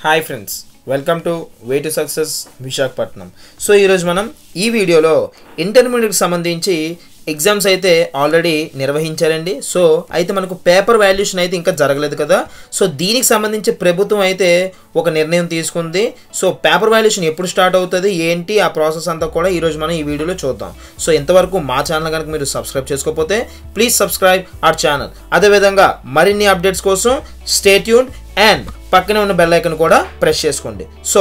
hi friends welcome to way to success Visakhapatnam so ఈరోజు మనం ఈ వీడియోలో ఇంటర్మీడియట్కి సంబంధించి ఎగ్జామ్స్ అయితే ఆల్రెడీ నిర్వహించారండి సో అయితే మనకు పేపర్ వాల్యుయేషన్ అయితే ఇంకా జరగలేదు కదా సో దీనికి సంబంధించి ప్రభుత్వం అయితే ఒక నిర్ణయం తీసుకుంది సో పేపర్ వాల్యుయేషన్ ఎప్పుడు స్టార్ట్ అవుతుంది ఏంటి ఆ ప్రాసెస్ అంతా కూడా ఈరోజు మనం ఈ వీడియోలో చూద్దాం సో ఇంతవరకు మా ఛానల్ కనుక మీరు సబ్స్క్రైబ్ చేసుకోకపోతే ప్లీజ్ సబ్స్క్రైబ్ అవర్ ఛానల్ అదేవిధంగా మరిన్ని అప్డేట్స్ కోసం స్టేట్యూన్ అండ్ పక్కనే ఉన్న బెల్ ఐకన్ కూడా ప్రెస్ చేసుకోండి సో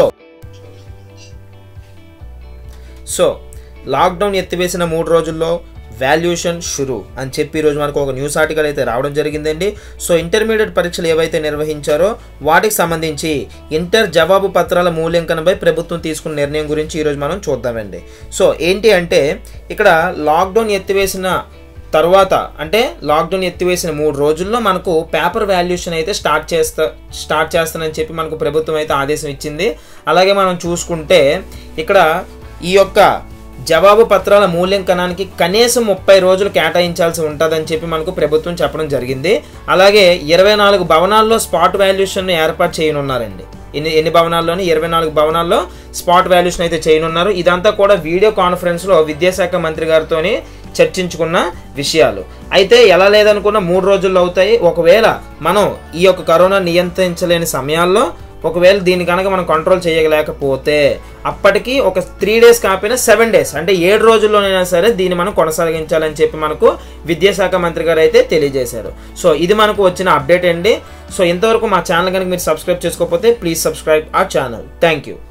సో లాక్డౌన్ ఎత్తివేసిన మూడు రోజుల్లో వాల్యుయేషన్ షురు అని చెప్పి ఈరోజు మనకు ఒక న్యూస్ ఆర్టికల్ అయితే రావడం జరిగిందండి సో ఇంటర్మీడియట్ పరీక్షలు ఏవైతే నిర్వహించారో వాటికి సంబంధించి ఇంటర్ జవాబు పత్రాల మూల్యాంకనంపై ప్రభుత్వం తీసుకున్న నిర్ణయం గురించి ఈరోజు మనం చూద్దామండి సో ఏంటి అంటే ఇక్కడ లాక్డౌన్ ఎత్తివేసిన తర్వాత అంటే లాక్డౌన్ ఎత్తివేసిన మూడు రోజుల్లో మనకు పేపర్ వాల్యుయేషన్ అయితే స్టార్ట్ చేస్తా స్టార్ట్ చేస్తానని చెప్పి మనకు ప్రభుత్వం అయితే ఆదేశం ఇచ్చింది అలాగే మనం చూసుకుంటే ఇక్కడ ఈ యొక్క జవాబు పత్రాల మూల్యాంకనానికి కనీసం ముప్పై రోజులు కేటాయించాల్సి ఉంటుందని చెప్పి మనకు ప్రభుత్వం చెప్పడం జరిగింది అలాగే ఇరవై నాలుగు భవనాల్లో స్పాట్ వాల్యుయేషన్ ఏర్పాటు చేయనున్నారండి ఎన్ని ఎన్ని భవనాల్లోని ఇరవై నాలుగు భవనాల్లో స్పాట్ వాల్యుయేషన్ అయితే చేయనున్నారు ఇదంతా కూడా వీడియో కాన్ఫరెన్స్లో విద్యాశాఖ మంత్రి గారితోని చర్చించుకున్న విషయాలు అయితే ఎలా లేదనుకున్న మూడు రోజుల్లో అవుతాయి ఒకవేళ మనం ఈ యొక్క కరోనా నియంత్రించలేని సమయాల్లో ఒకవేళ దీన్ని కనుక మనం కంట్రోల్ చేయలేకపోతే అప్పటికి ఒక త్రీ డేస్ కాకపోయినా సెవెన్ డేస్ అంటే ఏడు రోజుల్లోనైనా సరే దీన్ని మనం కొనసాగించాలని చెప్పి మనకు విద్యాశాఖ మంత్రి గారు అయితే తెలియజేశారు సో ఇది మనకు వచ్చిన అప్డేట్ అండి సో ఇంతవరకు మా ఛానల్ కనుక మీరు సబ్స్క్రైబ్ చేసుకోకపోతే ప్లీజ్ సబ్స్క్రైబ్ ఆ ఛానల్ థ్యాంక్ యూ